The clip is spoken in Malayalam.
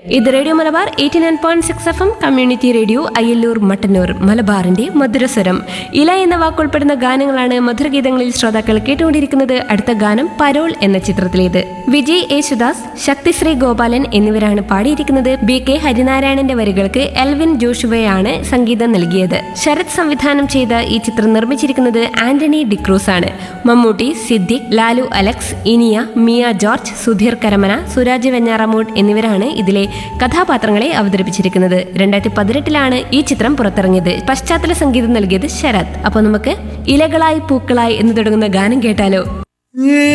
ഇത് radio Malabar eighty nine point six F M community radio Ayyalloor Mattannur മലബാറിന്റെ മധുരസ്വരം ഇല എന്ന വാക്കുൾപ്പെടുന്ന ഗാനങ്ങളാണ് മധുരഗീതങ്ങളിൽ ശ്രോതാക്കൾ കേട്ടുകൊണ്ടിരിക്കുന്നത് അടുത്ത ഗാനം പരോൾ എന്ന ചിത്രത്തിലേത് വിജയ് യേശുദാസ് ശക്തിശ്രീ ഗോപാലൻ എന്നിവരാണ് പാടിയിരിക്കുന്നത് ബി കെ ഹരിനാരായണന്റെ വരികൾക്ക് എൽവിൻ ജോഷുവയാണ് സംഗീതം നൽകിയത് ശരത് സംവിധാനം ചെയ്ത ഈ ചിത്രം നിർമ്മിച്ചിരിക്കുന്നത് ആന്റണി ഡിക്രൂസ് ആണ് മമ്മൂട്ടി സിദ്ദിഖ് ലാലു അലക്സ് ഇനിയ മിയ ജോർജ് സുധീർ കരമന സുരാജ് വെഞ്ഞാറമൂഡ് എന്നിവരാണ് ഇതിലെ കഥാപാത്രങ്ങളെ അവതരിപ്പിച്ചിരിക്കുന്നത് രണ്ടായിരത്തി പതിനെട്ടിലാണ് ഈ ചിത്രം പുറത്തിറങ്ങിയത് പശ്ചാത്തല സംഗീതം നൽകിയത് ശരത് അപ്പോൾ നമുക്ക് ഇലകളായി പൂക്കളായി എന്ന് തുടങ്ങുന്ന ഗാനം കേട്ടാലോ